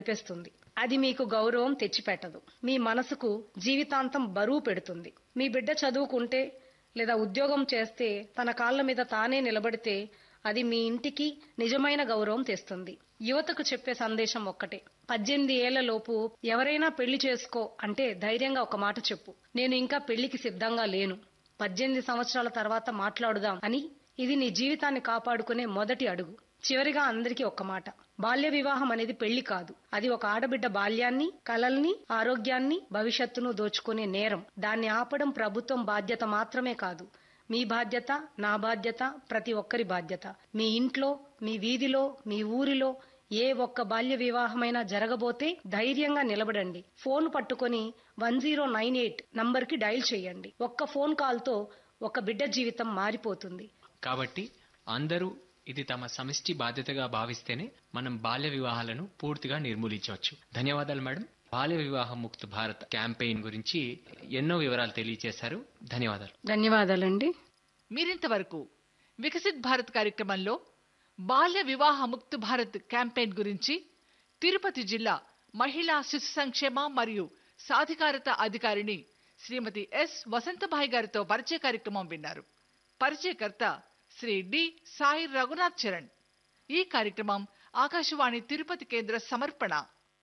అనిపిస్తుంది అది మీకు గౌరవం తెచ్చిపెట్టదు మీ మనసుకు జీవితాంతం బరువు పెడుతుంది మీ బిడ్డ చదువుకుంటే లేదా ఉద్యోగం చేస్తే తన కాళ్ళ మీద తానే నిలబడితే అది మీ ఇంటికి నిజమైన గౌరవం తెస్తుంది యువతకు చెప్పే సందేశం ఒక్కటే పద్దెనిమిది ఏళ్ల లోపు ఎవరైనా పెళ్లి చేసుకో అంటే ధైర్యంగా ఒక మాట చెప్పు నేను ఇంకా పెళ్లికి సిద్ధంగా లేను పద్దెనిమిది సంవత్సరాల తర్వాత మాట్లాడుదాం అని ఇది నీ జీవితాన్ని కాపాడుకునే మొదటి అడుగు చివరిగా అందరికీ ఒక్క మాట బాల్య వివాహం అనేది పెళ్లి కాదు అది ఒక ఆడబిడ్డ బాల్యాన్ని కలల్ని ఆరోగ్యాన్ని భవిష్యత్తును దోచుకునే నేరం దాన్ని ఆపడం ప్రభుత్వం బాధ్యత మాత్రమే కాదు మీ బాధ్యత నా బాధ్యత ప్రతి ఒక్కరి బాధ్యత మీ ఇంట్లో మీ వీధిలో మీ ఊరిలో ఏ ఒక్క బాల్య వివాహమైనా జరగబోతే ధైర్యంగా నిలబడండి ఫోన్ పట్టుకొని వన్ జీరో నైన్ ఎయిట్ నంబర్కి డయల్ చేయండి ఒక్క ఫోన్ కాల్తో ఒక బిడ్డ జీవితం మారిపోతుంది కాబట్టి అందరూ ఇది తమ సమిష్టి బాధ్యతగా భావిస్తేనే మనం బాల్య వివాహాలను పూర్తిగా నిర్మూలించవచ్చు ధన్యవాదాలు మేడం బాల్య వివాహ ముక్త్ భారత్ క్యాంపెయిన్ గురించి ఎన్నో వివరాలు తెలియజేశారు ధన్యవాదాలు ధన్యవాదాలండి మీరింతవరకు వికసిత్ భారత్ కార్యక్రమంలో బాల్య వివాహ ముక్త్ భారత్ క్యాంపెయిన్ గురించి తిరుపతి జిల్లా మహిళా శిశు సంక్షేమ మరియు సాధికారత అధికారిని శ్రీమతి ఎస్ వసంతభాయ్ గారితో పరిచయ కార్యక్రమం విన్నారు పరిచయకర్త శ్రీ డి సాయి రఘునాథ్ చరణ్ ఈ కార్యక్రమం ఆకాశవాణి తిరుపతి కేంద్ర సమర్పణ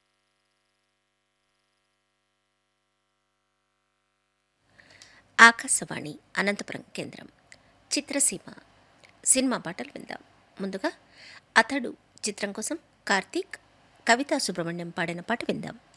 ఆకాశవాణి అనంతపురం కేంద్రం చిత్రసీమ సినిమా పాటలు విందాం ముందుగా అతడు చిత్రం కోసం కార్తీక్ కవితా సుబ్రహ్మణ్యం పాడిన పాట విందాం